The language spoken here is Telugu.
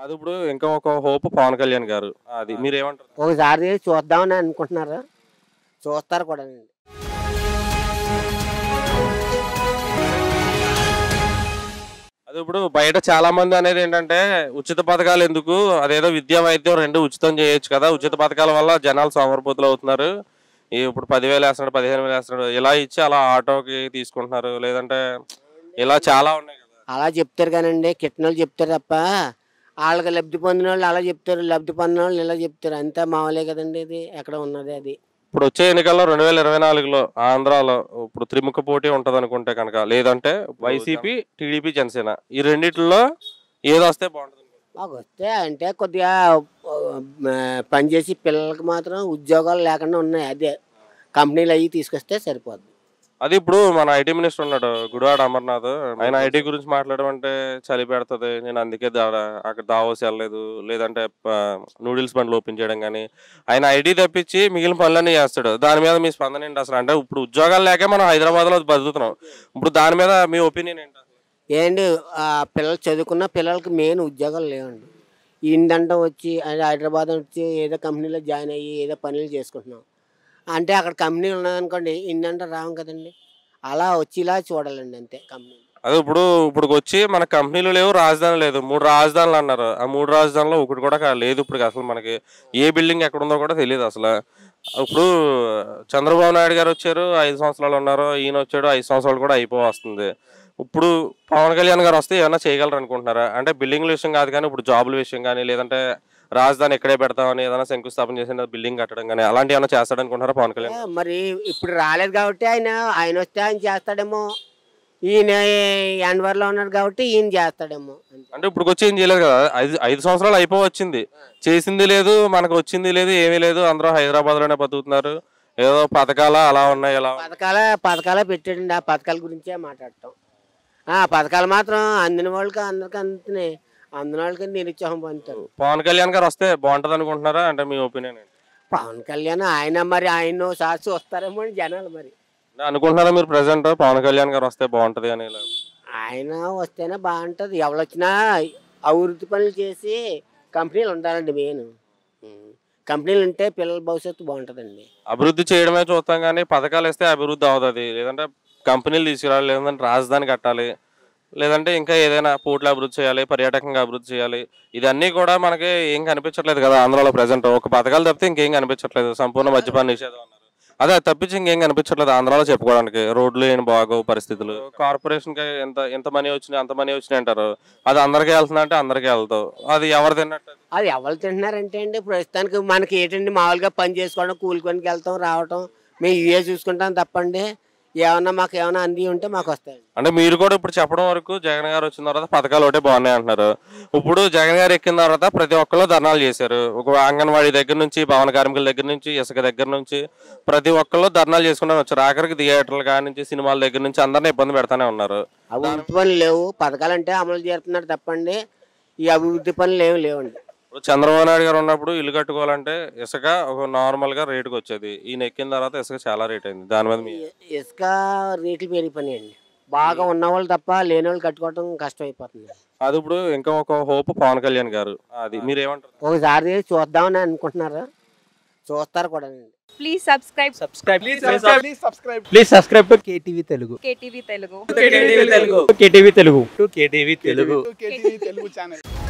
అది ఇప్పుడు ఇంకా ఒక హోప్ పవన్ కళ్యాణ్ గారు అది మీరు ఏమంటారు ఒకసారి చూద్దామని అనుకుంటున్నారు చూస్తారు కూడా అది ఇప్పుడు బయట చాలా మంది అనేది ఏంటంటే ఉచిత పథకాలు ఎందుకు అదేదో విద్యా వైద్యం రెండు ఉచితం చేయొచ్చు కదా ఉచిత పథకాల వల్ల జనాలు సోమరిపోతులు అవుతున్నారు ఈ ఇప్పుడు పదివేలు వేస్తున్నాడు పదిహేను వేలు వేస్తున్నాడు ఇలా ఇచ్చి అలా ఆటోకి తీసుకుంటున్నారు లేదంటే ఇలా చాలా ఉన్నాయి కదా అలా చెప్తారు కానండి కిట్టనోళ్ళు చెప్తారు తప్ప వాళ్ళకి లబ్ధి పొందిన వాళ్ళు అలా చెప్తారు లబ్ధి పొందిన వాళ్ళు ఇలా చెప్తారు అంతా మామూలే కదండి ఇది ఎక్కడ ఉన్నది అది ఇప్పుడు వచ్చే ఎన్నికల్లో రెండు వేల ఇరవై నాలుగులో ఆంధ్రాలో ఇప్పుడు త్రిముఖ పోటీ ఉంటది అనుకుంటే కనుక లేదంటే వైసీపీ టీడీపీ జనసేన ఈ రెండిట్లో ఏది వస్తే బాగుంటుంది మాకు వస్తే అంటే కొద్దిగా ఆ, పనిచేసి పిల్లలకి మాత్రం ఉద్యోగాలు లేకుండా ఉన్నాయి అదే కంపెనీలు అవి తీసుకొస్తే సరిపోద్ది అది ఇప్పుడు మన ఐటీ మినిస్టర్ ఉన్నాడు గుడివాడ అమర్నాథ్ ఆయన ఐటీ గురించి మాట్లాడడం అంటే చలి పెడుతుంది నేను అందుకే దా- అక్కడ దావోస్ వెళ్ళలేదు లేదంటే నూడిల్స్ బండ్లు ఓపెన్ చేయడం కానీ ఆయన ఐటీ తప్పించి మిగిలిన పనులన్నీ చేస్తాడు దాని మీద మీ స్పందన ఏంటి అసలు అంటే ఇప్పుడు ఉద్యోగాలు లేక మనం హైదరాబాద్లో బతుకుతున్నాం ఇప్పుడు దాని మీద మీ ఒపీనియన్ ఏంటి అసలు? ఏంటి ఆ పిల్లలు చదువుకున్న పిల్లలకి మెయిన్ ఉద్యోగాలు లేవండి ఇందంట వచ్చి అది హైదరాబాద్ వచ్చి ఏదో కంపెనీలో జాయిన్ అయ్యి ఏదో పనులు చేసుకుంటున్నాం అంటే అక్కడ కంపెనీ ఉన్నదనుకోండి ఇందంట రావం కదండి అలా వచ్చి ఇలా చూడాలండి అంతే కంపెనీ అదే ఇప్పుడు ఇప్పుడు వచ్చి మన కంపెనీలు లేవు రాజధాని లేదు మూడు రాజధానులు అన్నారు ఆ మూడు రాజధానిలో ఒకటి కూడా కా- లేదు ఇప్పుడు అసలు మనకి ఏ బిల్డింగ్ ఎక్కడ ఉందో కూడా తెలియదు అసలు ఇప్పుడు చంద్రబాబు నాయుడు గారు వచ్చారు ఐదు సంవత్సరాలు ఉన్నారు ఈయన వచ్చాడు ఐదు సంవత్సరాలు కూడా అయిపో వస్తుంది ఇప్పుడు పవన్ కళ్యాణ్ గారు వస్తే ఏమైనా చేయగలరు అనుకుంటున్నారా అంటే బిల్డింగ్ల విషయం కాదు కానీ ఇప్పుడు జాబుల విషయం కానీ లేదంటే రాజధాని ఎక్కడే పెడతామని ఏదైనా శంకుస్థాపన చేసిన బిల్డింగ్ కట్టడం కానీ అలాంటి ఏమైనా చేస్తాడనుకుంటున్నారా పవన్ కళ్యాణ్ ఏ, మరి ఇప్పుడు రాలేదు కాబట్టి ఆయన ఆయన వస్తే ఆయన చేస్తాడేమో ఈయన ఎన్వర్లో ఉన్నాడు కాబట్టి ఈయన చేస్తాడేమో అంతే అంటే ఇప్పుడు వచ్చి ఏం చేయలేదు కదా ఐదు ఐదు సంవత్సరాలు అయిపో వచ్చింది చేసింది లేదు మనకు వచ్చింది లేదు ఏమీ లేదు అందరూ హైదరాబాద్ లోనే బతుకుతున్నారు ఏదో పథకాల అలా ఉన్నాయి ఇలా ఉన్నాయి. పథకాల పథకాలే పెట్టాడండి ఆ పథకాల గురించే మాట్లాడటం ఆ పథకాలు మాత్రం అందిన వాళ్ళకి అందరికి అందుతున్నాయి అందిన వాళ్ళకి నిరుత్సాహం పొందుతారు పవన్ కళ్యాణ్ గారు వస్తే బాగుంటది అనుకుంటున్నారా అంటే మీ ఒపీనియన్ ఏంటి పవన్ కళ్యాణ్ ఆయన మరి ఆయన సాక్షి వస్తారేమో అని జనాలు మరి అంటే అనుకుంటున్నారా మీరు ప్రెసెంట్ పవన్ కళ్యాణ్ గారు వస్తే బాగుంటది అని ఇలా? ఆయన వస్తేనే బాగుంటుంది ఎవరు వచ్చినా అభివృద్ధి పనులు చేసి కంపెనీలు ఉండాలండి మెయిన్ కంపెనీలు ఉంటే పిల్లల భవిష్యత్తు బాగుంటుందండి అభివృద్ధి చేయడమే చూస్తాం కానీ పథకాలు ఇస్తే అభివృద్ధి అవుతుంది లేదంటే కంపెనీలు తీసుకురావాలి లేదంటే రాజధాని కట్టాలి లేదంటే ఇంకా ఏదైనా పోర్టులు అభివృద్ధి చేయాలి పర్యాటకంగా అభివృద్ధి చేయాలి ఇదన్నీ కూడా మనకి ఏం కనిపించట్లేదు కదా ఆంధ్రాలో ప్రజెంట్ ఒక పథకాలు తప్పితే ఇంకేం కనిపించట్లేదు సంపూర్ణ మద్యపాన నిషేధం అన్నారు అదే అది తప్పించి ఇంకేం కనిపించట్లేదు ఆంధ్రాలో చెప్పుకోవడానికి రోడ్లు ఏం బాగోవు పరిస్థితులు కార్పొరేషన్ కి ఎంత ఎంత మనీ వచ్చినాయి అంత మనీ వచ్చినాయి అంటారు అది అందరికీ వెళ్తుందా అంటే అందరికీ వెళ్తావు అది ఎవరు తిన్నట్టు అది ఎవరు తింటున్నారంటే అండి ప్రస్తుతానికి మనకి ఏంటండి మామూలుగా పని చేసుకోవడం కూలి పనికి వెళ్తాం రావటం మేము ఇవే చూసుకుంటాం తప్పండి ఏమన్నా మాకు ఏమైనా అంది ఉంటే మాకు వస్తాయండి అంటే మీరు కూడా ఇప్పుడు చెప్పడం వరకు జగన్ గారు వచ్చిన తర్వాత పథకాలు ఒకటే బాగున్నాయి అంటున్నారు ఇప్పుడు జగన్ గారు ఎక్కిన తర్వాత ప్రతి ఒక్కరు ధర్నాలు చేశారు ఒక అంగన్వాడీ దగ్గర నుంచి భవన కార్మికుల దగ్గర నుంచి ఇసుక దగ్గర నుంచి ప్రతి ఒక్కరు ధర్నాలు చేసుకుంటూ వచ్చారు ఆఖరికి థియేటర్ల కాడి నుంచి సినిమాల దగ్గర నుంచి అందరిని ఇబ్బంది పెడతానే ఉన్నారు అభివృద్ధి పనులు లేవు పథకాలు అంటే అమలు చేస్తున్నారు తప్పండి ఈ అభివృద్ధి పనులు ఏమి లేవండి ఇప్పుడు చంద్రబాబు నాయుడు గారు ఉన్నప్పుడు ఇల్లు కట్టుకోవాలంటే ఇసుక ఒక నార్మల్ గా రేటుకి వచ్చేది ఈయన ఎక్కిన తర్వాత ఇసుక చాలా రేట్ అయింది దాని మీద మీ ఇ- ఇసుక రేట్లు పెరిగిపోయినాయండి బాగా ఉన్న వాళ్ళు తప్ప లేని వాళ్ళు కట్టుకోవడం కష్టం అయిపోతుంది అది ఇప్పుడు ఇంకా ఒక హోప్ పవన్ కళ్యాణ్ గారు అది మీరు ఏమంటారు ఒకసారి చూద్దామని అనుకుంటున్నారు చూస్తారు కూడా please subscribe subscribe Please please subscribe. please subscribe please subscribe to KTV Telugu KTV Telugu KTV Telugu KTV Telugu to KTV Telugu KTV Telugu channel